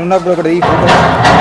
ఏమైనా ఉన్నప్పుడు ఒకటి ఈ ఫోటో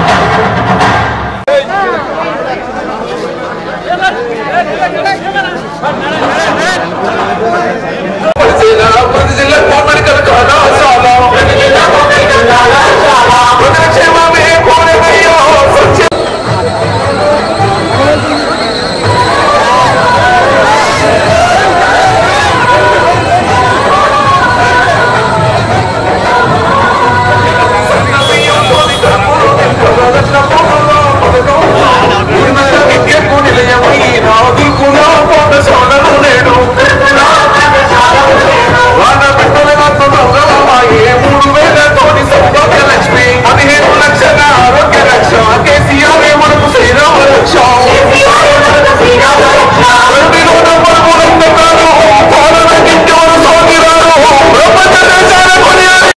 పదిహేను లక్షల ఆరోగ్య రక్ష కేసీఆర్ మనకు శ్రీరామ రక్ష ప్రతిరోజు మనకు రంగకారు పాలన గిట్టెవరు సోదిరారు ప్రపంచ దేశాల కొనియాడి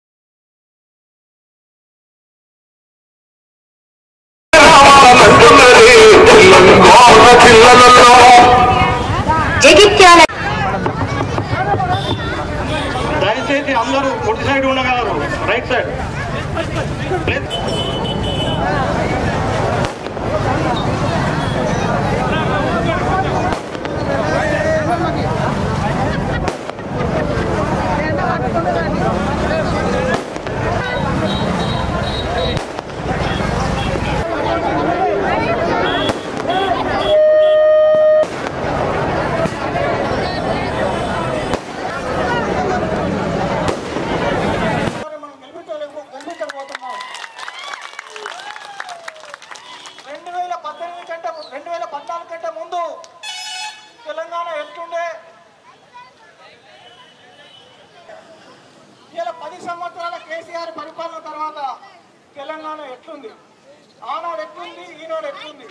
రావాలంటున్నది తెలంగాణ జిల్లాలలో జగిత్యాల దయచేసి అందరూ కుడి సైడ్ ఉండగలరు రైట్ సైడ్ ప్లీజ్ మనం గెలిపించలేము గెలిపించకపోతున్నాం రెండు వేల పద్దెనిమిది కంటే రెండు వేల పద్నాలుగు కంటే ముందు తెలంగాణ ఎట్లుండే ఇలా పది సంవత్సరాల కేసీఆర్ పరిపాలన తర్వాత తెలంగాణ ఎట్లుంది ఆనాడు ఎట్లుంది ఈనాడు ఎట్లుంది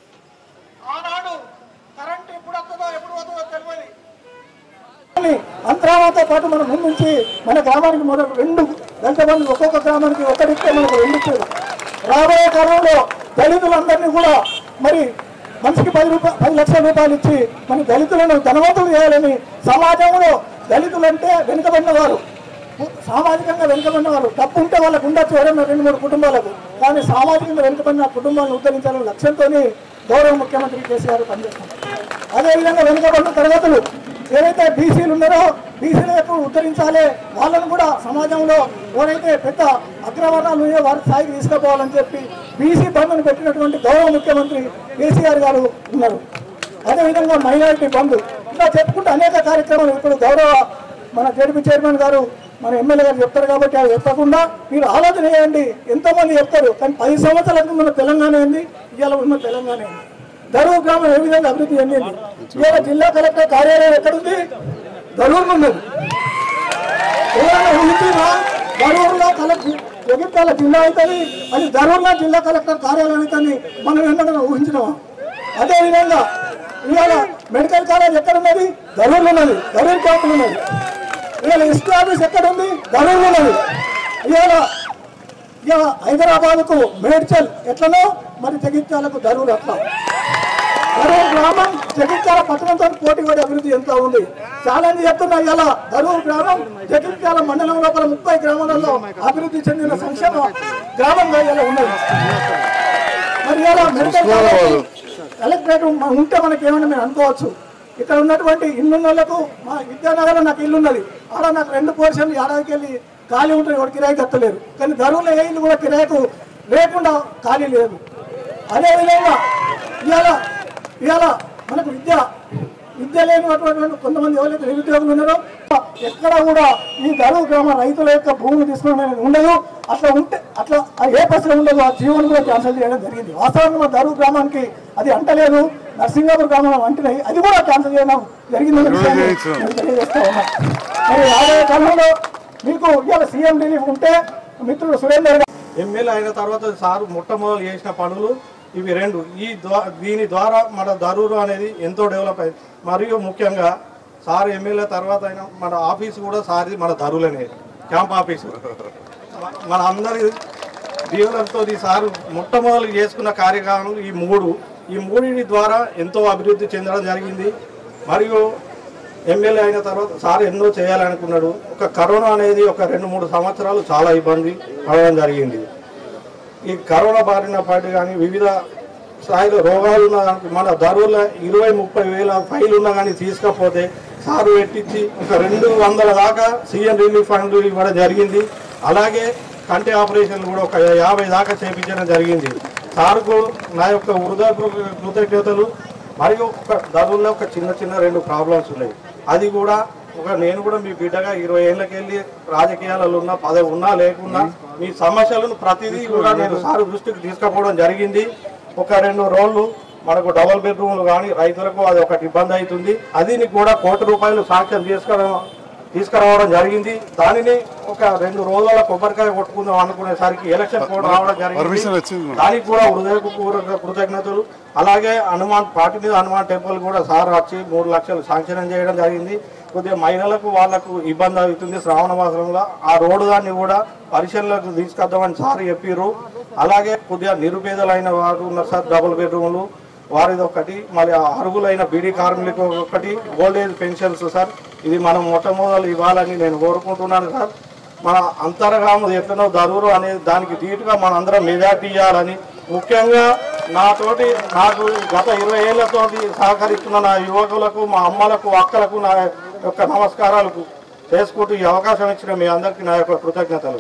ఆనాడు కరెంట్ ఎప్పుడు వస్తుందో ఎప్పుడు వస్తుందో తెలియదు అంతరాలతో పాటు మనం ముందుంచి మన గ్రామానికి మొదలు రెండు దళిత బంధువులు ఒక్కొక్క గ్రామానికి ఒకటిస్తే మనకు రెండు ఇచ్చేది రాబోయే కాలంలో దళితులందరినీ కూడా మరి మనిషికి పది రూపాయలు పది లక్షల రూపాయలు ఇచ్చి మన దళితులను ధనవంతులు చేయాలని సమాజంలో దళితులంటే వెనుకబడిన వారు సామాజికంగా వెనుకబడిన వారు డబ్బు ఉంటే వాళ్ళకు ఉండొచ్చు ఎవరైనా రెండు మూడు కుటుంబాలకు కానీ సామాజికంగా వెనుకబడిన కుటుంబాలను ఉద్ధరించాలనే లక్ష్యంతో గౌరవ ముఖ్యమంత్రి కేసీఆర్ పనిచేస్తున్నారు అదేవిధంగా వెనుకబడిన తరగతులు ఏవైతే బీసీలు ఉన్నారో బీసీలకు ఉద్ధరించాలి వాళ్ళను కూడా సమాజంలో ఎవరైతే పెద్ద అగ్రవర్ణాలు ఉన్నాయో వారి స్థాయికి తీసుకుపోవాలని చెప్పి బీసీ బంధును పెట్టినటువంటి గౌరవ ముఖ్యమంత్రి కేసీఆర్ గారు ఉన్నారు అదేవిధంగా మైనారిటీ బంధు ఇలా చెప్పుకుంటూ అనేక కార్యక్రమాలు ఇప్పుడు గౌరవ మన జడ్పీ చైర్మన్ గారు మన ఎమ్మెల్యే గారు చెప్తారు కాబట్టి అవి చెప్పకుండా మీరు ఆలోచన చేయండి ఎంతోమంది చెప్తారు కానీ పది సంవత్సరాలకు మన తెలంగాణ ఏంది ఇవాళ ఉన్న తెలంగాణ ఏంది దరూర్ గ్రామం ఏ విధంగా అభివృద్ధి చెందింది ఇవాళ జిల్లా కలెక్టర్ కార్యాలయం ఎక్కడుంది దరూర్ ఉన్నది ఎవరైనా ఊహించినా దరూర్లో కలెక్టర్ జగిత్యాల జిల్లా అవుతుంది అది దరూర్లో జిల్లా కలెక్టర్ కార్యాలయం అవుతుంది మనం ఏమన్నా ఊహించినామా అదేవిధంగా ఇవాళ మెడికల్ కాలేజ్ ఎక్కడ ఉన్నది దరూర్లో ఉన్నది దరూర్ క్యాంపులు ఉన్నది ఇవాళ ఇస్కో ఆఫీస్ ఎక్కడ ఉంది దరూర్లో ఉన్నది ఇవాళ ఇక హైదరాబాద్కు మేడ్చల్ ఎట్లనో మరి జగిత్యాలకు దరూర్ అట్లా దరూర్ గ్రామం జగిత్యాల పట్టణంతో పోటీ పడే అభివృద్ధి ఎంత ఉంది చాలా మంది చెప్తున్నా ఇలా దరూర్ గ్రామం జగిత్యాల మండలం లోపల ముప్పై గ్రామాలలో అభివృద్ధి చెందిన సంక్షేమ గ్రామంగా ఇలా ఉన్నది మరి ఇలా మెడికల్ కాలేజ్ కలెక్టరేట్ ఉంటే మనకి ఏమన్నా మీరు అనుకోవచ్చు ఇక్కడ ఉన్నటువంటి ఇల్లున్నోళ్లకు మా విద్యానగర్లో నాకు ఇల్లు ఉన్నది ఆడ నాకు రెండు పోర్షన్లు ఏడాదికి వెళ్ళి ఖాళీ ఉంటుంది ఎవరు కిరాయికి ఎత్తలేరు కానీ ధరలో ఏ ఇల్లు కూడా కిరాయికు లేకుండా ఖాళీ లేదు అదేవిధంగా ఇవాళ ఇవాళ మనకు విద్య విద్య లేనటువంటి కొంతమంది ఎవరైతే నిరుద్యోగులు ఉన్నారో ఎక్కడ కూడా ఈ దరువు గ్రామ రైతుల యొక్క భూమిని తీసుకోవడం అనేది ఉండదు అట్లా ఉంటే అట్లా ఆ ఏ బస్సులో ఉండదు ఆ జీవనం కూడా క్యాన్సిల్ చేయడం జరిగింది వాస్తవంగా మా దరువు గ్రామానికి అది అంటలేదు నర్సింగాపూర్ గ్రామం అంటున్నాయి అది కూడా క్యాన్సిల్ చేయడం జరిగిందని విషయాన్ని నేను తెలియజేస్తా ఉన్నా మరి రాబోయే కాలంలో మీకు ఇవాళ సీఎం రిలీఫ్ ఉంటే మిత్రుడు సురేందర్ గారు ఎమ్మెల్యే అయిన తర్వాత సారు మొట్టమొదలు చేసిన పనులు ఇవి రెండు ఈ ద్వా- దీని ద్వారా మన దరూరు అనేది ఎంతో డెవలప్ అయింది మరియు ముఖ్యంగా సార్ ఎమ్మెల్యే తర్వాత అయిన మన ఆఫీస్ కూడా సారి మన దరువులనే క్యాంప్ ఆఫీసు మ- మన అందరి దీవులతో సార్ మొట్టమొదలు చేసుకున్న కార్యక్రమాలు ఈ మూడు ఈ మూడింటి ద్వారా ఎంతో అభివృద్ధి చెందడం జరిగింది మరియు ఎమ్మెల్యే అయిన తర్వాత సార్ ఎన్నో చేయాలనుకున్నాడు ఒక కరోనా అనేది ఒక రెండు మూడు సంవత్సరాలు చాలా ఇబ్బంది పడడం జరిగింది ఈ కరోనా బారిన పడి కానీ వివిధ స్థాయిలో రోగాలు ఉన్న దానికి మన ధరల ఇరవై ముప్పై వేల ఫైల్ ఉన్నా కానీ తీసుకపోతే సారు పెట్టించి ఒక రెండు వందల దాకా సీఎం రిలీఫ్ ఫండ్ ఇవ్వడం జరిగింది అలాగే కంటి ఆపరేషన్లు కూడా ఒక యాభై దాకా చేపించడం జరిగింది సార్కు నా యొక్క హృదయపూర్వక కృతజ్ఞతలు మరియు ఒక ధరల్లో ఒక చిన్న చిన్న రెండు ప్రాబ్లమ్స్ ఉన్నాయి అది కూడా ఒక నేను కూడా మీ బిడ్డగా ఇరవై ఏళ్ళకెళ్ళి రాజకీయాలలో ఉన్నా పదవి ఉన్నా లేకున్నా మీ సమస్యలను ప్రతిదీ కూడా నేను సార్ దృష్టికి తీసుకుపోవడం జరిగింది ఒక రెండు రోజులు మనకు డబుల్ బెడ్రూమ్లు కానీ రైతులకు అది ఒకటి ఇబ్బంది అవుతుంది అది కూడా కోటి రూపాయలు సాంక్షన్ తీసుకురా తీసుకురావడం జరిగింది దానిని ఒక రెండు రోజుల కొబ్బరికాయ కొట్టుకుందాం అనుకునేసరికి ఎలక్షన్ కోడ్ రావడం జరిగింది దానికి కూడా హృదయపూర్వక కృతజ్ఞతలు అలాగే హనుమాన్ పార్టీ మీద హనుమాన్ టెంపుల్ కూడా సార్ వచ్చి మూడు లక్షలు శాంక్షన్ చేయడం జరిగింది కొద్దిగా మహిళలకు వాళ్ళకు ఇబ్బంది అవుతుంది శ్రావణ మాసంలో ఆ రోడ్డు దాన్ని కూడా పరిశీలనకు తీసుకొద్దామని సార్ చెప్పారు అలాగే కొద్దిగా నిరుపేదలైన వారు ఉన్నారు సార్ డబుల్ బెడ్రూమ్లు వారిది ఒకటి మరి ఆ అర్హులైన బీడీ కార్మికులకు ఒకటి ఓల్డ్ ఏజ్ పెన్షన్స్ సార్ ఇది మనం మొట్టమొదలు ఇవ్వాలని నేను కోరుకుంటున్నాను సార్ మన అంతర్గామ ఎట్లనో దరూరు అనే దానికి ధీటుగా మనందరం మెజార్టీ ఇవ్వాలని ముఖ్యంగా నాతోటి నాకు గత ఇరవై ఏళ్లతోటి సహకరిస్తున్న నా యువకులకు మా అమ్మలకు అక్కలకు నా యొక్క నమస్కారాలకు చేసుకుంటూ ఈ అవకాశం ఇచ్చిన మీ అందరికీ నా యొక్క కృతజ్ఞతలు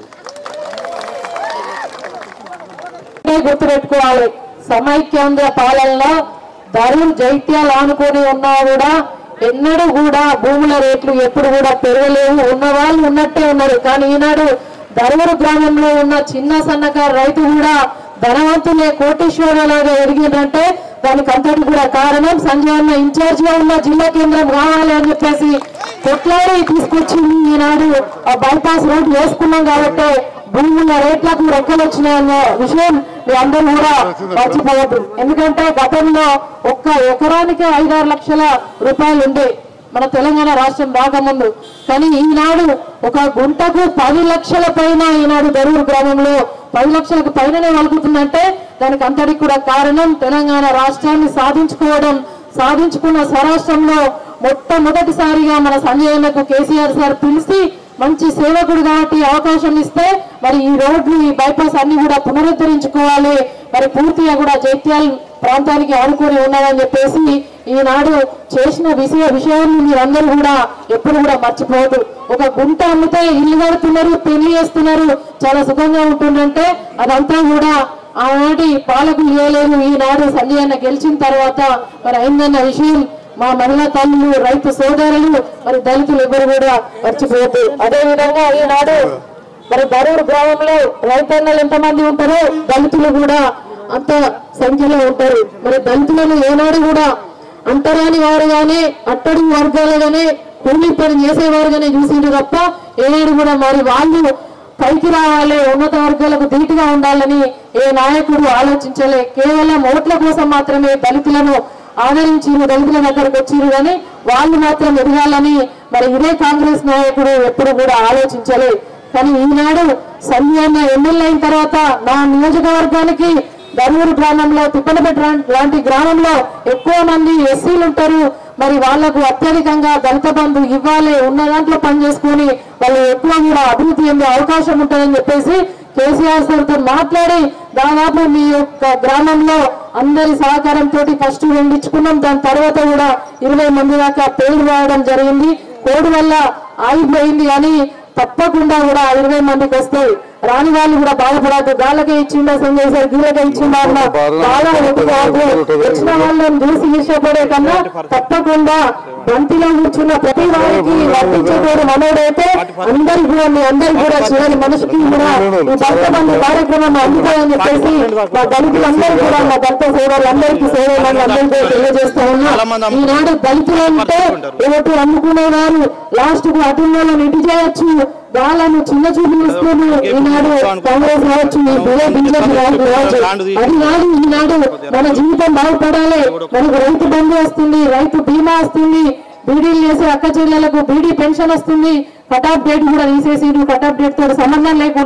ఇదే గుర్తుపెట్టుకోవాలి సమైక్యాంధ్ర పాలనలో ధరలు జైత్యాలు ఆనుకొని ఉన్నా కూడా ఎన్నడూ కూడా భూముల రేట్లు ఎప్పుడు కూడా పెరగలేవు ఉన్న వాళ్ళు ఉన్నట్టే ఉన్నారు కానీ ఈనాడు ధరవరు గ్రామంలో ఉన్న చిన్న సన్నకారు రైతు కూడా ధనవంతులే కోటేశ్వరలాగా ఎదిగిందంటే దానికి అంతటి కూడా కారణం సంజయ్ అన్న ఇన్ఛార్జ్ గా ఉన్న జిల్లా కేంద్రం కావాలి అని చెప్పేసి కొట్లాడి తీసుకొచ్చి ఈనాడు ఆ బైపాస్ రోడ్ వేసుకున్నాం కాబట్టి భూముల రేట్లకు రెక్కలు వచ్చినాయన్న విషయం మీ అందరూ కూడా మర్చిపోవద్దు ఎందుకంటే గతంలో ఒక్క ఎకరానికి ఐదారు లక్షల రూపాయలు ఉండే మన తెలంగాణ రాష్ట్రం రాకముందు కానీ ఈనాడు ఒక గుంటకు పది లక్షల పైన ఈనాడు దరూరు గ్రామంలో పది లక్షలకు పైననే వలుకుతుందంటే దానికి అంతటికి కూడా కారణం తెలంగాణ రాష్ట్రాన్ని సాధించుకోవడం సాధించుకున్న స్వరాష్ట్రంలో మొట్టమొదటిసారిగా మన సంజయ్ కేసీఆర్ సార్ పిలిచి మంచి సేవకుడు కాబట్టి అవకాశం ఇస్తే మరి ఈ రోడ్లు ఈ బైపాస్ అన్ని కూడా పునరుద్ధరించుకోవాలి మరి పూర్తిగా కూడా జైత్యాల ప్రాంతానికి ఆనుకొని ఉన్నామని చెప్పేసి ఈనాడు చేసిన విషయ విషయాన్ని మీరందరూ కూడా ఎప్పుడు కూడా మర్చిపోవద్దు ఒక గుంట అమ్మితే ఇల్లు కడుతున్నారు పెళ్లి చేస్తున్నారు చాలా సుఖంగా ఉంటుందంటే అదంతా కూడా ఆనాటి పాలకులు చేయలేదు ఈనాడు సంజయ్ అన్న గెలిచిన తర్వాత మరి అయిందన్న విషయం మా మహిళా తల్లులు రైతు సోదరులు మరి దళితులు ఎవరు కూడా మర్చిపోవద్దు అదే విధంగా ఈనాడు మరి బరూరు గ్రామంలో రైతన్నలు ఎంతమంది ఉంటారో దళితులు కూడా అంత సంఖ్యలో ఉంటారు మరి దళితులను ఏనాడు కూడా అంటరాని వారు గానీ అట్టడుగు వర్గాలు గానీ కూలీ పని చేసేవారు గానీ చూసిండ్రు తప్ప ఏనాడు కూడా మరి వాళ్ళు పైకి రావాలి ఉన్నత వర్గాలకు ధీటుగా ఉండాలని ఏ నాయకుడు ఆలోచించలే కేవలం ఓట్ల కోసం మాత్రమే దళితులను ఆదరించి దళితుల దగ్గరకు వచ్చిరు కానీ వాళ్ళు మాత్రం ఎదగాలని మరి ఇదే కాంగ్రెస్ నాయకుడు ఎప్పుడు కూడా ఆలోచించలే కానీ ఈనాడు సంధ్యాన్న ఎమ్మెల్యే అయిన తర్వాత నా నియోజకవర్గానికి ధర్మూరు గ్రామంలో తిప్పనపేట లాంటి గ్రామంలో ఎక్కువ మంది ఎస్సీలు ఉంటారు మరి వాళ్లకు అత్యధికంగా దళిత బంధు ఇవ్వాలి ఉన్న దాంట్లో పని చేసుకుని వాళ్ళు ఎక్కువ కూడా అభివృద్ధి చెందే అవకాశం ఉంటుందని చెప్పేసి కేసీఆర్ సార్తో మాట్లాడి దాదాపు మీ యొక్క గ్రామంలో అందరి సహకారంతో ఫస్ట్ రెండు ఇచ్చుకున్నాం దాని తర్వాత కూడా ఇరవై మంది దాకా పేరు రావడం జరిగింది కోడ్ వల్ల ఆగిపోయింది అని తప్పకుండా కూడా ఆ ఇరవై మందికి వస్తాయి రాని వాళ్ళు కూడా బాధపడద్దు గాళ్ళకే ఇచ్చిందా సంజయ్ సార్ గీలకే ఇచ్చిందా అన్న చాలా వెతుకోవద్దు వచ్చిన వాళ్ళని చూసి ఇష్టపడే కన్నా తప్పకుండా బంతిలో కూర్చున్న ప్రతి వారికి వర్తించేటోడు మనోడైతే అందరికి కూడా మీ అందరికి కూడా చివరి మనిషికి కూడా ఈ భక్త బంధు కార్యక్రమం అందుకోవాలని చెప్పేసి మా దళితులందరూ కూడా మా భక్త సేవలందరికీ సేవలందరికీ తెలియజేస్తా ఉన్నా ఈనాడు దళితులు అంటే ఓటు అమ్ముకునేవారు లాస్ట్ కు అటులను ఇటు చేయొచ్చు వాళ్ళను చిన్న చూపు ఇస్తూనే ఈనాడు కాంగ్రెస్ రావచ్చు ఈ బిజెపి బీజేపీ రావచ్చు అది కాదు ఈనాడు మన జీవితం బాగుపడాలి మనకు రైతు బంధు వస్తుంది రైతు బీమా వస్తుంది బీడీలు చేసే అక్క చెల్లెలకు బీడీ పెన్షన్ వస్తుంది కటాఫ్ డేట్ కూడా తీసేసి కటాఫ్ డేట్ తో సంబంధం లేకుండా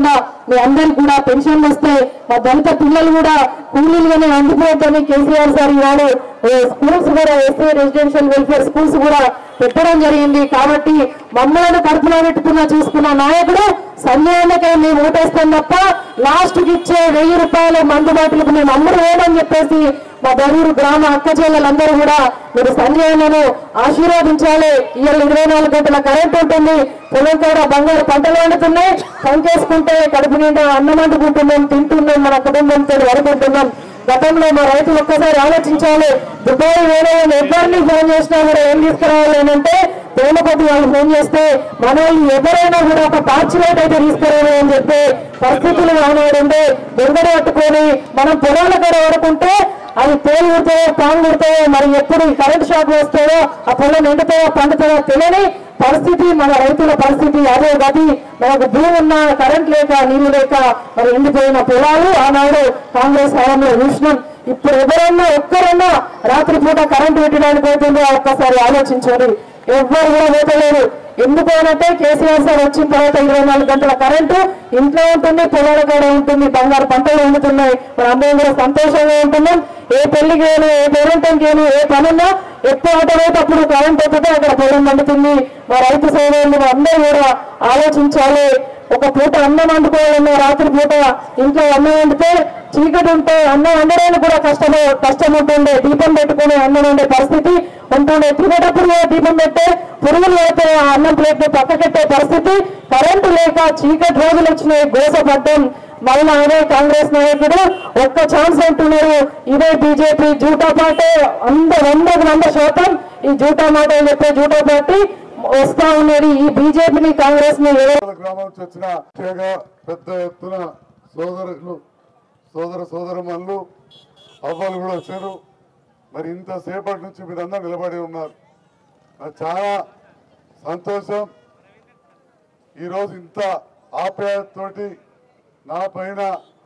మీ అందరికి కూడా పెన్షన్లు వస్తాయి మా దళిత పిల్లలు కూడా కూలీలుగానే అందిపోతామని కేసీఆర్ సార్ ఇవాళ ఏ, స్కూల్స్ కూడా ఎస్ఏ రెసిడెన్షియల్ వెల్ఫేర్ స్కూల్స్ కూడా పెట్టడం జరిగింది కాబట్టి మమ్మల్ని కడుపులో పెట్టుకున్న చూసుకున్న నాయకుడు సంజయన్నకై మేము ఓటేస్తాం తప్ప లాస్ట్ కి ఇచ్చే వెయ్యి రూపాయల మందు బాటిలకు మేము అమ్ముడు వేయమని చెప్పేసి మా దరూరు గ్రామ అక్క చెల్లెలందరూ కూడా మీరు సంజయన్నను ఆశీర్వదించాలి ఇవాళ ఇరవై నాలుగు గంటల కరెంట్ ఉంటుంది పొలం కాడ బంగారు పంటలు వండుతున్నాయి పంకేసుకుంటే కడుపు నిండా అన్నం వండుకుంటున్నాం తింటున్నాం మన కుటుంబంతో వరకుంటున్నాం గతంలో మా రైతులు ఒక్కసారి ఆలోచించాలి దుబాయ్ వేరే వాళ్ళు ఎవరిని ఫోన్ చేసినా కూడా ఏం తీసుకురావాలి అని అంటే ప్రేమ కొద్ది వాళ్ళు ఫోన్ చేస్తే మన వాళ్ళు ఎవరైనా కూడా ఒక పార్చిలేట్ అయితే తీసుకురావాలి అని చెప్పి పరిస్థితులు కానివ్వండి వెంగడ పట్టుకొని మనం పొలాల కాడ పడుకుంటే అది తేలి కుడతాయో పాము కుడతాయో మరి ఎప్పుడు ఈ కరెంట్ షాక్ వస్తాయో ఆ పొలం ఎండుతాయో పండుతాయో తెలియని పరిస్థితి మన రైతుల పరిస్థితి అదే గది మనకు భూమి ఉన్న కరెంట్ లేక నీళ్లు లేక మరి ఎండిపోయిన పొలాలు ఆనాడు కాంగ్రెస్ హయాంలో చూసినాం ఇప్పుడు ఎవరన్నా ఒక్కరన్నా రాత్రి పూట కరెంట్ పెట్టడానికి పోతుందో ఒక్కసారి ఆలోచించండి ఎవ్వరు కూడా పోతలేరు ఎందుకు అనంటే కేసీఆర్ సార్ వచ్చిన తర్వాత ఇరవై నాలుగు గంటల కరెంటు ఇంట్లో ఉంటుంది పొలాల కాడ ఉంటుంది బంగారు పంటలు వండుతున్నాయి మన అందరం కూడా సంతోషంగా ఉంటున్నాం ఏ పెళ్లికి ఏను ఏ పేరెంటంకి ఏను ఏ పనున్నా ఎక్కువ అటవేటప్పుడు కరెంట్ వస్తుంటే అక్కడ పొలం వండుతుంది మా రైతు సోదరులు అందరూ కూడా ఆలోచించాలి ఒక పూట అన్నం వండుకోవాలన్నా రాత్రి పూట ఇంట్లో అన్నం వండితే చీకటి ఉంటే అన్నం వండడానికి కూడా కష్టమే కష్టం ఉంటుండే దీపం పెట్టుకుని అన్నం వండే పరిస్థితి ఉంటుండే తినేటప్పుడు కూడా దీపం పెట్టే పురుగులు పడితే ఆ అన్నం ప్లేట్ పక్కకెట్టే పరిస్థితి కరెంటు లేక చీకటి రోజులు వచ్చినాయి గోసపడ్డం మళ్ళీ అదే కాంగ్రెస్ నాయకుడు ఒక్క ఛాన్స్ అంటున్నారు ఇదే బీజేపీ జూటా పార్టీ వంద వందకు వంద శాతం ఈ జూటా మాట చెప్పే జూటా పార్టీ వస్తా ఉన్నది ఈ బీజేపీని కాంగ్రెస్ ని ఎవరు మండల గ్రామం నుంచి వచ్చిన ముఖ్యంగా పెద్ద ఎత్తున సోదరులు సోదర సోదరమల్లు అవ్వలు కూడా వచ్చారు మరి ఇంతసేపటి నుంచి మీరందరూ నిలబడి ఉన్నారు నాకు చాలా సంతోషం ఈరోజు ఇంత ఆప్యాయతతోటి నా పైన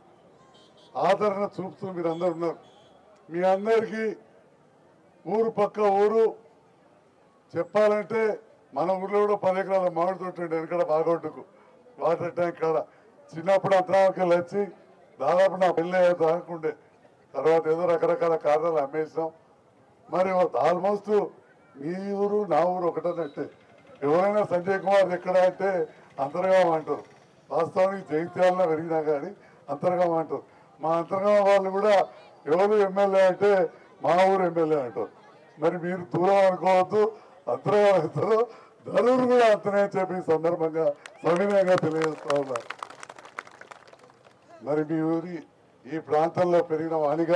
ఆదరణ చూపుతూ మీరందరూ ఉన్నారు మీ అందరికీ ఊరు పక్క ఊరు చెప్పాలంటే మన ఊర్లో కూడా పది ఎకరాల మామిడి తోట ఉండే వెనకడ బాగొట్టుకు వాటర్ ట్యాంక్ కాడ చిన్నప్పుడు అంతరానికి వచ్చి దాదాపు నా పెళ్ళి తాగకుండే తర్వాత ఏదో రకరకాల కారణాలు అమ్మేసాం మరి ఆల్మోస్ట్ మీ ఊరు నా ఊరు ఒకటన్నట్టే ఎవరైనా సంజయ్ కుమార్ ఎక్కడ అంటే అంతర్గాం అంటారు వాస్తవానికి జైత్యాలలో పెరిగినా కానీ అంతర్గాం అంటారు మా అంతర్గాం వాళ్ళు కూడా ఎవరు ఎమ్మెల్యే అంటే మా ఊరు ఎమ్మెల్యే అంటారు మరి మీరు దూరం అనుకోవద్దు అంతర్గాం అవుతారు ధనులు కూడా అంతనే చెప్పి ఈ సందర్భంగా సవినయంగా తెలియజేస్తా ఉన్నారు మరి మీ ఊరి ఈ ప్రాంతంలో పెరిగిన వాణిగా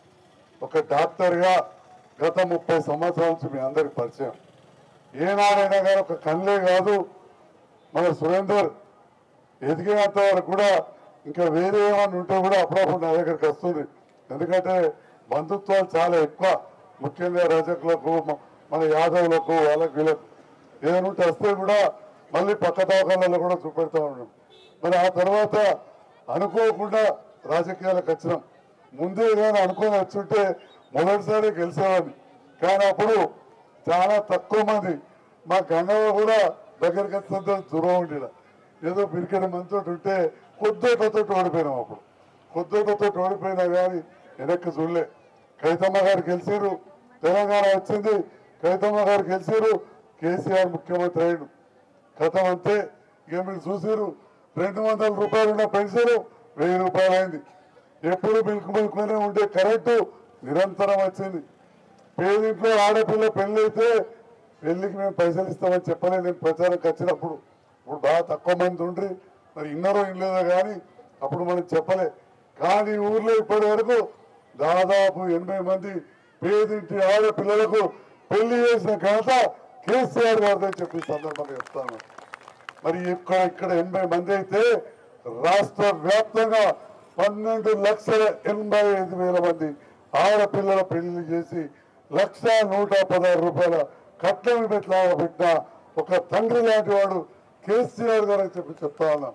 ఒక డాక్టర్గా గత ముప్పై సంవత్సరాల నుంచి మీ అందరికి పరిచయం ఏనాడైనా కానీ ఒక కళ్ళే కాదు మన సురేందర్ ఎదిగేంత వరకు కూడా ఇంకా వేరే ఏమన్నా ఉంటే కూడా అప్పుడప్పుడు నా దగ్గరికి వస్తుంది ఎందుకంటే బంధుత్వాలు చాలా ఎక్కువ ముఖ్యంగా రజకులకు మ- మన యాదవులకు వాళ్ళకు వీళ్ళకు ఏదైనా ఉంటే వస్తే కూడా మళ్ళీ పక్క దవాఖానాల్లో కూడా చూపెడతా ఉన్నాం మరి ఆ తర్వాత అనుకోకుండా రాజకీయాలకు వచ్చినాం ముందే ఏదైనా అనుకొని వచ్చుంటే మొదటిసారి గెలిచేవాడిని కానీ అప్పుడు చాలా తక్కువ మంది మా గంగవ్వ కూడా దగ్గరికి వచ్చినంత దూరం ఉండేట ఏదో పిరికెడ మందితో ఉంటే కొద్దో కొత్త ఓడిపోయినాం అప్పుడు కొద్దో కొత్త ఓడిపోయినా కానీ వెనక్కి చూడలే కైతమ్మ గారు గెలిచారు తెలంగాణ వచ్చింది కైతమ్మ గారు గెలిచారు కేసీఆర్ ముఖ్యమంత్రి అయ్యాడు కథం అంతే ఇక మీరు చూసారు రెండు వందల రూపాయలు ఉన్న పెన్షన్ వెయ్యి రూపాయలు అయింది ఎప్పుడు మిల్క్ మిల్క్లోనే ఉండే కరెంటు నిరంతరం వచ్చింది పేదింట్లో ఆడపిల్ల పెళ్లి అయితే పెళ్లికి మేము పైసలు ఇస్తామని చెప్పలేదు నేను ప్రచారంకి వచ్చినప్పుడు ఇప్పుడు బాగా తక్కువ మంది ఉండ్రి మరి ఇన్నరో ఇన్లేదో కానీ అప్పుడు మనం చెప్పలే కానీ ఊర్లో ఇప్పటి వరకు దాదాపు ఎనభై మంది పేదింటి ఆడపిల్లలకు పెళ్లి చేసిన ఘనత కేసీఆర్ గారిదని చెప్పి ఈ సందర్భంగా చెప్తాను మరి ఇక్కడ ఇక్కడ ఎనభై మంది అయితే రాష్ట్ర వ్యాప్తంగా పన్నెండు లక్షల ఎనభై ఐదు వేల మంది ఆడపిల్లల పెళ్లి చేసి లక్ష నూట పదహారు రూపాయల కట్నం పెట్టలా పెట్టిన ఒక తండ్రి లాంటి వాడు కేసీఆర్ గారు అని చెప్పి చెప్తా ఉన్నాం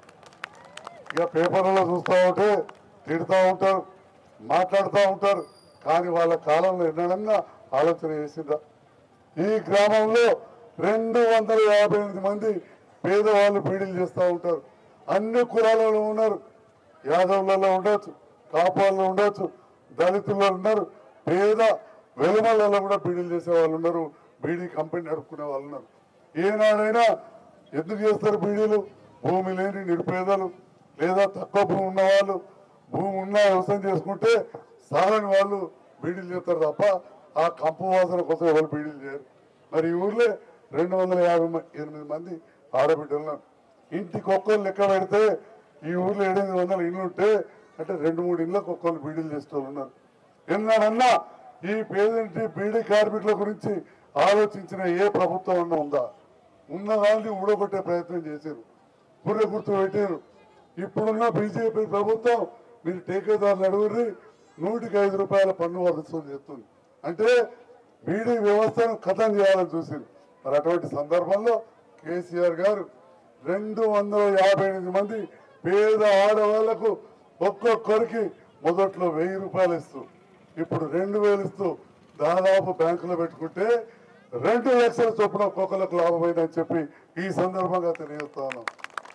ఇక పేపర్లలో చూస్తూ ఉంటే తిడుతూ ఉంటారు మాట్లాడుతూ ఉంటారు కానీ వాళ్ళ కాలంలో ఎన్నడన్నా ఆలోచన చేసిందా ఈ గ్రామంలో రెండు వందల యాభై ఎనిమిది మంది పేదవాళ్ళు పీడీలు చేస్తూ ఉంటారు అన్ని కులాలలో ఉన్నారు యాదవులలో ఉండొచ్చు కాపాలలో ఉండొచ్చు దళితుల్లో ఉన్నారు పేద వెలుమలలో కూడా బీడీలు చేసే వాళ్ళు ఉన్నారు బీడీ కంపెనీ నడుపుకునే వాళ్ళు ఉన్నారు ఏనాడైనా ఎందుకు చేస్తారు బీడీలు భూమి లేని నిరుపేదలు లేదా తక్కువ భూమి ఉన్న వాళ్ళు భూమి ఉన్నా వ్యవసాయం చేసుకుంటే సాగని వాళ్ళు బీడీలు చేస్తారు తప్ప ఆ కంపు వాసన కోసం ఎవరు బీడీలు చేయరు మరి ఈ ఊర్లో రెండు వందల యాభై మ- ఎనిమిది మంది ఆడబిడ్డలు ఉన్నారు ఇంటికి ఒక్కరు లెక్క పెడితే ఈ ఊర్లో ఎనిమిది వందల ఇళ్ళు ఉంటే అంటే రెండు మూడు ఇళ్ళకి ఒక్కరు బీడీలు చేసేవాళ్ళు ఉన్నారు ఎన్నాడన్నా ఈ పేదింటి బీడీ కార్మికుల గురించి ఆలోచించిన ఏ ప్రభుత్వం అన్నా ఉందా ఉన్న వాళ్ళని ఊడగొట్టే ప్రయత్నం చేశారు పుర్రె గుర్తు పెట్టారు ఇప్పుడున్న బీజేపీ ప్రభుత్వం మీరు టేకేదారులు అడుగురి నూటికి ఐదు రూపాయల పన్ను వసూలు చేస్తుంది అంటే బీడీ వ్యవస్థను ఖతం చేయాలని చూసింది మరి అటువంటి సందర్భంలో కేసీఆర్ గారు రెండు వందల యాభై ఎనిమిది మంది పేద ఆడవాళ్లకు ఒక్కొక్కరికి మొదట్లో వెయ్యి రూపాయలు ఇస్తూ ఇప్పుడు రెండు వేలు ఇస్తూ దాదాపు బ్యాంకులో పెట్టుకుంటే రెండు లక్షల చొప్పున ఒక్కొక్కరికి లాభమైందని చెప్పి ఈ సందర్భంగా తెలియజేస్తా ఉన్నాం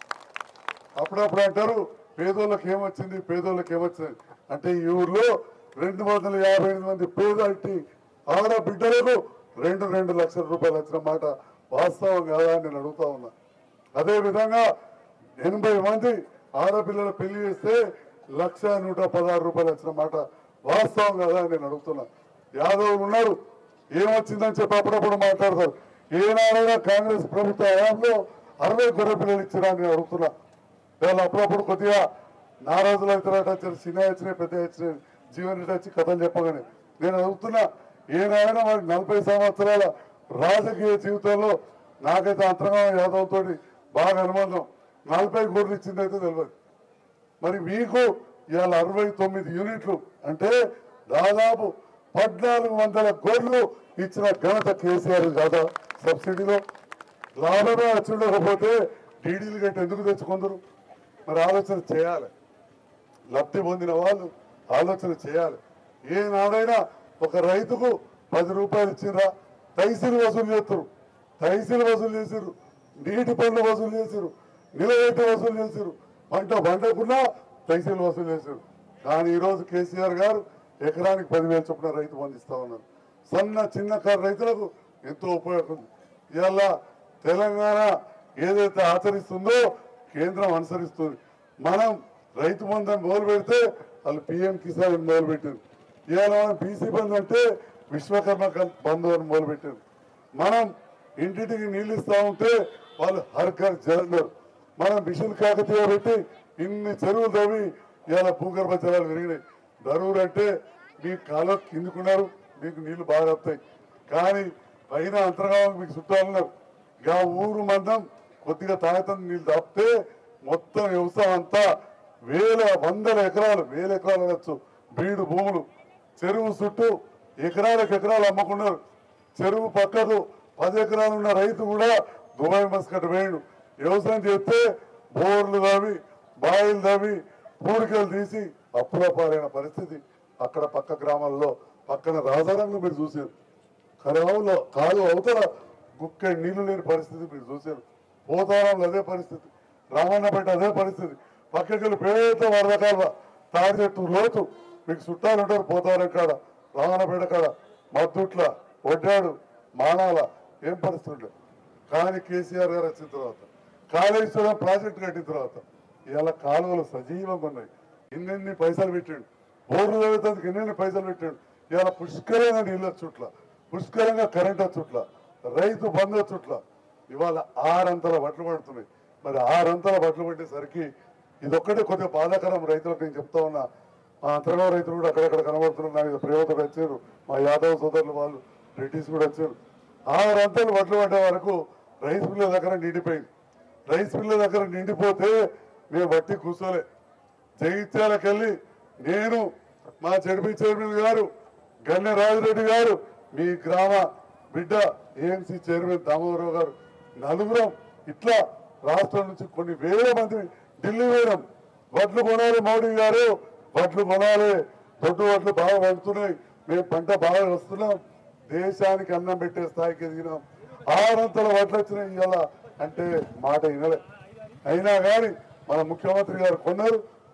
అప్పుడప్పుడు అంటారు పేదోళ్ళకి ఏమొచ్చింది పేదోళ్ళకి ఏమొచ్చింది అంటే ఈ ఊర్లో రెండు వందల యాభై ఎనిమిది మంది పేద ఇంటి ఆడబిడ్డలకు రెండు రెండు లక్షల రూపాయలు వచ్చిన మాట వాస్తవం కాదా అని నేను అడుగుతా ఉన్నా అదే విధంగా ఎనభై మంది ఆడపిల్లల పెళ్లి చేస్తే లక్ష నూట పదహారు రూపాయలు వచ్చిన మాట వాస్తవం కదా అని నేను అడుగుతున్నా యాదవులు ఉన్నారు ఏమొచ్చిందని చెప్పి అప్పుడప్పుడు మాట్లాడతారు ఏనాడైనా కాంగ్రెస్ ప్రభుత్వ హయాంలో అరవై గొర్రె పిల్లలు ఇచ్చిరా అని నేను అడుగుతున్నా వాళ్ళు అప్పుడప్పుడు కొద్దిగా నారాజులు అవుతారట చిన్న వచ్చినాయి పెద్ద వచ్చినాయి జీవన్ రెడ్డి వచ్చి కథలు చెప్పగానే నేను అడుగుతున్నా ఏనాడైనా మరి నలభై సంవత్సరాల రాజకీయ జీవితంలో నాకైతే అంతరంగ యాదవ్ తోటి బాగా అనుబంధం నలభై కోట్లు ఇచ్చింది అయితే తెలియదు మరి మీకు ఇవాళ అరవై తొమ్మిది యూనిట్లు అంటే దాదాపు పద్నాలుగు వందల కోట్లు ఇచ్చిన ఘనత కేసీఆర్ కాదా సబ్సిడీలో లాభమే వచ్చి ఉండకపోతే డీడీలు గట్టి ఎందుకు తెచ్చుకుందరు మరి ఆలోచన చేయాలి లబ్ధి పొందిన వాళ్ళు ఆలోచన చేయాలి ఏనాడైనా ఒక రైతుకు పది రూపాయలు ఇచ్చిర్రా తైసీలు వసూలు చేస్తారు తైసీలు వసూలు చేసిర్రు నీటి పన్ను వసూలు చేసిర్రు నిలబెట్టి వసూలు చేసిర్రు పంట పంటకున్నా తైసీలు వసూలు చేసిర్రు కానీ ఈరోజు కేసీఆర్ గారు ఎకరానికి పదివేలు చొప్పున రైతు పండిస్తా ఉన్నారు సన్న చిన్నకారు రైతులకు ఎంతో ఉపయోగం ఇవాళ తెలంగాణ ఏదైతే ఆచరిస్తుందో కేంద్రం అనుసరిస్తుంది మనం రైతు బంధం మొదలు పెడితే వాళ్ళు పిఎం కిసాన్ అని మొదలు పెట్టారు ఇవాళ మనం బీసీ బంధు అంటే విశ్వకర్మ కల్- బంధు అని మొదలు పెట్టారు మనం ఇంటింటికి నీళ్ళు ఇస్తా ఉంటే వాళ్ళు హర్ ఘర్ జల్ అన్నారు మనం మిషన్ కాకతీయ పెట్టి ఇన్ని చెరువులు తవ్వి ఇవాళ భూగర్భ జలాలు పెరిగినాయి దరూరు అంటే మీ కాలం కిందుకున్నారు మీకు నీళ్లు బాగా వస్తాయి కానీ పైన అంతర్గామం మీకు చుట్టాలన్నారు ఇక ఊరు మందం కొద్దిగా తాగుతుంది నీళ్ళు తప్పితే మొత్తం వ్యవసాయం అంతా వేల వందల ఎకరాలు వేల ఎకరాలు అనొచ్చు బీడు భూములు చెరువు చుట్టూ ఎకరాలకు ఎకరాలు అమ్ముకున్నారు చెరువు పక్కకు పది ఎకరాలు ఉన్న రైతు కూడా దుబాయ్ మస్కట్ వేయండు వ్యవసాయం చేస్తే బోర్లు తవ్వి బాయిలు తవ్వి పూడికలు తీసి అప్పుల పాలైన పరిస్థితి అక్కడ పక్క గ్రామాల్లో పక్కన రాజారంగం మీరు చూసారు కరవంలో కాలు అవతల గుక్క నీళ్లు లేని పరిస్థితి మీరు చూశారు పోతారంలో అదే పరిస్థితి రామన్నపేట అదే పరిస్థితి పక్కకి పేద వరద కాలువ తాడి చెట్టు లోతు మీకు చుట్టాలు ఉంటారు పోతారం కాడ రామన్నపేట కాడ మద్దుట్ల వడ్డాడు మానాల ఏం పరిస్థితి ఉండదు కానీ కేసీఆర్ గారు వచ్చిన తర్వాత కాళేశ్వరం ప్రాజెక్టు కట్టిన తర్వాత ఇవాళ కాలువలు సజీవంగా ఉన్నాయి ఇన్నెన్ని పైసలు పెట్టాడు బోర్లు తవ్వుతానికి ఎన్నెన్ని పైసలు పెట్టాడు ఇవాళ పుష్కరంగా నీళ్ళు చుట్ల పుష్కరంగా కరెంట్ చుట్ల రైతు బంధు చుట్ల ఇవాళ ఆరంతల బట్టలు పడుతున్నాయి మరి ఆరంతల బట్టలు పట్టేసరికి ఇదొక్కటే కొద్దిగా బాధాకరం రైతులకు నేను చెప్తా ఉన్నా మా అంతర్గా రైతులు కూడా అక్కడక్కడ కనబడుతున్నారు నాకు ఇది ప్రేమతో వచ్చారు మా యాదవ్ సోదరులు వాళ్ళు రెడ్డిస్ కూడా వచ్చారు ఆరంతలు బట్టలు పడ్డే వరకు రైస్ మిల్ల దగ్గర నిండిపోయింది రైస్ మిల్ల దగ్గర నిండిపోతే మేము బట్టి కూర్చోలే జగిత్యాలకు వెళ్ళి నేను మా జడ్పీ చైర్మన్ గారు గన్నె రాజిరెడ్డి గారు మీ గ్రామ బిడ్డ ఏఎంసీ చైర్మన్ దామోదరరావు గారు నలుగురం ఇట్లా రాష్ట్రం నుంచి కొన్ని వేల మంది ఢిల్లీ వేయడం వడ్లు కొనాలి మోడీ గారు వడ్లు కొనాలి దొడ్డు వడ్లు బాగా పడుతున్నాయి మేము పంట బాగా వస్తున్నాం దేశానికి అన్నం పెట్టే స్థాయికి ఎదిగినాం ఆరంతల వడ్లు వచ్చినాయి ఇవాళ అంటే మాట వినలే అయినా కానీ మన ముఖ్యమంత్రి గారు కొన్నారు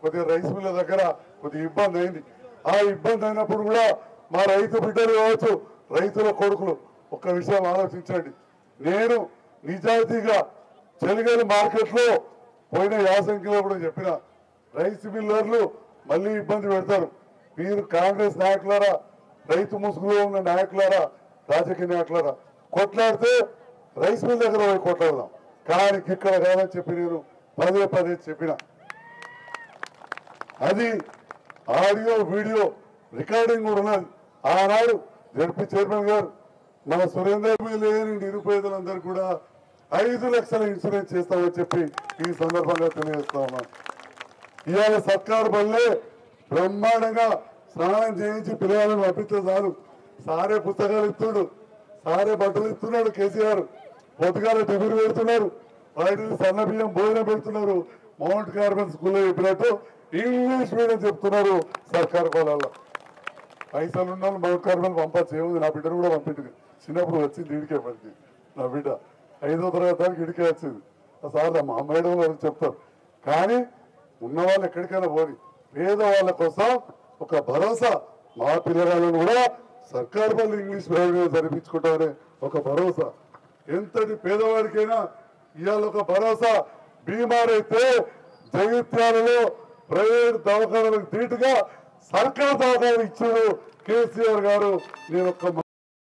కొద్దిగా రైస్ మిల్ల దగ్గర కొద్దిగా ఇబ్బంది అయింది ఆ ఇబ్బంది అయినప్పుడు కూడా మా రైతు బిడ్డలు కావచ్చు రైతుల కొడుకులు ఒక విషయం ఆలోచించండి నేను నిజాయితీగా చెలిగలి మార్కెట్లో పోయిన యాసంకిలో కూడా చెప్పిన రైస్ మిల్లర్లు మళ్ళీ ఇబ్బంది పెడతారు మీరు కాంగ్రెస్ నాయకులారా రైతు ముసుగులో ఉన్న నాయకులారా రాజకీయ నాయకులారా కొట్లాడితే రైస్ మిల్ దగ్గర పోయి కొట్లాడదాం కానీ ఇక్కడ కాదని చెప్పి నేను పదే పదే చెప్పిన అది ఆడియో వీడియో రికార్డింగ్ కూడా ఉన్నది ఆనాడు జడ్పీ చైర్మన్ గారు మన సురేందర్ మీద లేని నిరుపేదలందరూ కూడా ఐదు లక్షల ఇన్సూరెన్స్ చేస్తామని చెప్పి ఈ సందర్భంగా తెలియజేస్తా ఉన్నాను ఇవాళ సర్కారు వల్లే బ్రహ్మాండంగా స్నానం చేయించి పిల్లలను పంపిస్తే చాలు సారే పుస్తకాలు ఇస్తున్నాడు సారే బట్టలు ఇస్తున్నాడు కేసీఆర్ పొద్దుగాల టిఫిన్ పెడుతున్నారు బయట సన్న బియ్యం భోజనం పెడుతున్నారు మౌంట్ కార్బన్ స్కూల్లో చెప్పినట్టు ఇంగ్లీష్ మీడియం చెప్తున్నారు సర్కారు పొలాల్లో పైసలు ఉన్న వాళ్ళు మౌంట్ కార్బన్ పంపచ్చు ఏముంది నా బిడ్డను కూడా పంపించింది చిన్నప్పుడు వచ్చింది ఇడికే పడికి నా బిడ్డ ఐదో తరగతి దానికి ఇడికే వచ్చింది సార్ మా మేడం వాళ్ళు చెప్తారు కానీ ఉన్న వాళ్ళు ఎక్కడికైనా పోని పేద వాళ్ళ కోసం ఒక భరోసా మా పిల్లగాళ్ళను కూడా సర్కారు వాళ్ళు ఇంగ్లీష్ మీడియం జరిపించుకుంటామనే ఒక భరోసా ఎంతటి పేదవాడికైనా ఇవాళ ఒక భరోసా బీమారైతే జగిత్యాలలో ప్రైవేట్ దవాఖానాలకు ధీటుగా సర్కారు దవాఖానాలు ఇచ్చారు కేసీఆర్ గారు నేను ఒక్క